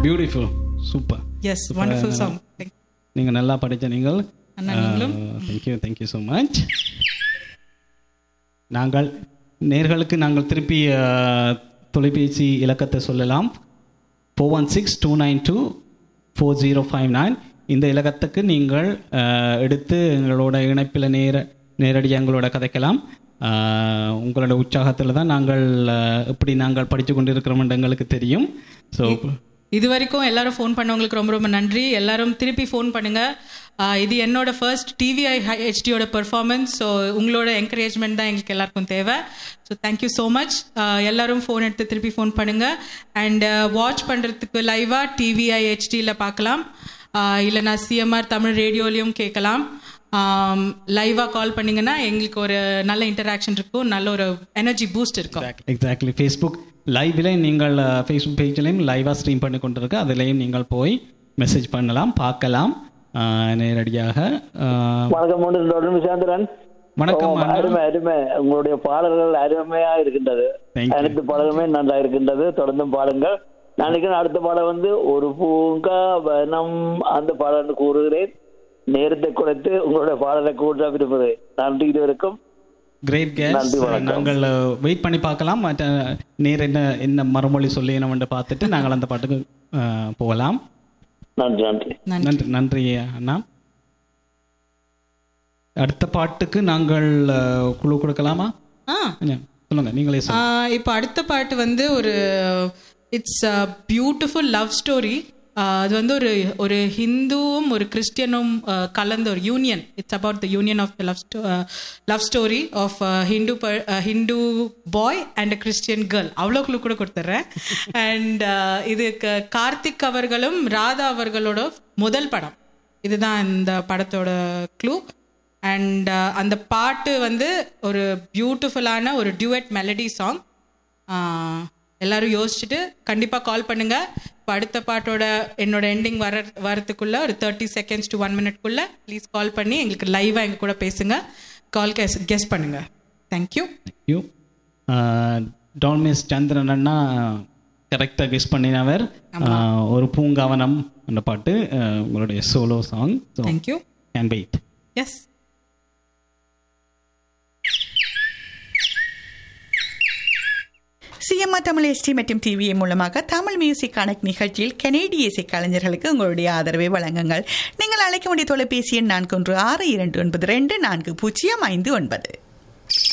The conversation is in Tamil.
Beautiful super yes wonderful song நீங்கள் நல்லா படித்த நீங்கள் அண்ணா, நீங்களும்? தேங்க்யூ தேங்க்யூ ஸோ மச் நாங்கள் நேர்களுக்கு நாங்கள் திருப்பி அஹ், தொலைபேசி இலக்கத்தை சொல்லலாம் four one six two nine two four zero five nine இந்த இலக்கத்துக்கு நீங்கள் அஹ், எடுத்து எங்களோட இணைப்பில் நேர நேரடியாக எங்களோட கதைக்கலாம் அஹ், உங்களோட உற்சாகத்தில் தான் நாங்கள் அஹ், எப்படி நாங்கள் படித்து கொண்டிருக்கிறோம் எங்களுக்கு தெரியும் ஸோ இது வரைக்கும் எல்லாரும் ஃபோன் பண்ணவங்களுக்கு ரொம்ப ரொம்ப நன்றி எல்லாரும் திருப்பி ஃபோன் பண்ணுங்க ஆஹ் இது என்னோட ஃபர்ஸ்ட் டிவிஐ ஹெச்டியோட பெர்ஃபார்மன்ஸ் ஸோ உங்களோட என்கரேஜ்மெண்ட் தான் எங்களுக்கு எல்லாருக்கும் தேவை ஸோ தேங்க்யூ ஸோ மச் எல்லாரும் ஃபோன் எடுத்து திருப்பி ஃபோன் பண்ணுங்க அண்ட் வாட்ச் பண்ணுறதுக்கு லைவாக டிவிஐ ஹெச்டியில் பார்க்கலாம் ஆஹ் இல்லைனா சிஎம்ஆர் தமிழ் ரேடியோலையும் கேட்கலாம் லைவாக கால் பண்ணீங்கன்னா எங்களுக்கு ஒரு நல்ல இன்டராக்ஷன் இருக்கும் நல்ல ஒரு எனர்ஜி பூஸ்ட் இருக்கும் எக்ஸாக்ட்லி ஃபேஸ்புக் லைவ்ல நீங்கள் ஃபேஸ்புக் பேஜ்லையும் லைவாக ஸ்ட்ரீம் பண்ணி கொண்டிருக்கு அதுலேயும் நீங்கள் போய் மெசேஜ் பண்ணலாம் பார்க்கலாம் அஹ், நேரடியாக அஹ், வணக்கம் ஒன்று விசாந்திரன் வணக்கம் ஓ, அண்ணா. அருமை அருமை உங்களுடைய பாடல்கள் அருமையா இருக்கின்றது Thank you. அனைத்து பாடலுமே நல்லா இருக்கின்றது தொடர்ந்தும் பாடுங்கள் நான் நினைக்கிறேன் அடுத்த பாடம் வந்து ஒரு பூங்காவனம் அந்த பாடல் கூறுகிறேன் நேரத்தை குறைத்து உங்களுடைய பாடலை கூட்ட விரும்புகிறேன் நன்றி இதுவரைக்கும் கிரேட் கேஸ் நன்றி, வணக்கம். நாங்கள் வெயிட் பண்ணி பார்க்கலாம் மற்ற நேர் என்ன என்ன மறுமொழி சொல்லி என்னவென்று பார்த்துட்டு நாங்கள் அந்த பாட்டுக்கு அஹ், போகலாம் நன்றி நன்றி நன்றி நன்றி அண்ணா அடுத்த பாட்டுக்கு நாங்கள் அஹ், குழு கொடுக்கலாமா ஆ ஐயா, சொல்லுங்க நீங்களே சொல்லுங்க ஆஹ் இப்போ அடுத்த பாட்டு வந்து ஒரு it's a beautiful love story அது வந்து ஒரு ஒரு ஹிந்துவும் ஒரு கிறிஸ்டியனும் ஆஹ் கலந்த ஒரு union it's about the union of the love love story of Hindu Hindu boy and a Christian girl அவ்வளோக்குள்ள கூட கொடுத்துட்றேன் அண்ட் இது க- கார்த்திக் அவர்களும் ராதா அவர்களோட முதல் படம் இதுதான் இந்த படத்தோட க்ளூ அண்ட் அந்த பாட்டு வந்து ஒரு பியூட்டிஃபுல்லான ஒரு டியூட் மெலடி சாங் எல்லாரும் யோசிச்சுட்டு கண்டிப்பாக கால் பண்ணுங்க இப்போ அடுத்த பாட்டோட என்னோட எண்டிங் வர வரத்துக்குள்ள ஒரு தேர்ட்டி செகண்ட்ஸ் டு ஒன் மினிட்குள்ள ப்ளீஸ் கால் பண்ணி எங்களுக்கு லைவாக எங்க கூட பேசுங்க கால் கெஸ் கெஸ் பண்ணுங்க தேங்க்யூ யூ டால்மிஸ் சந்திரன் அண்ணா கரெக்டாக கெஸ் பண்ணினவர் அஹ், ஒரு பூங்காவனம் அந்த பாட்டு அஹ், உங்களுடைய solo song so thank you can wait yes CMR Tamil எஸ்டி மற்றும் டிவிஏ மூலமாக தமிழ் மியூசிக் கணக்கு நிகழ்ச்சியில் கனேடிய இசை கலைஞர்களுக்கு உங்களுடைய ஆதரவை வழங்குங்கள் நீங்கள் அழைக்க வேண்டிய தொலைபேசி எண் நான்கு ஒன்று ஆறு இரண்டு ஒன்பது ரெண்டு நான்கு பூஜ்ஜியம் ஐந்து ஒன்பது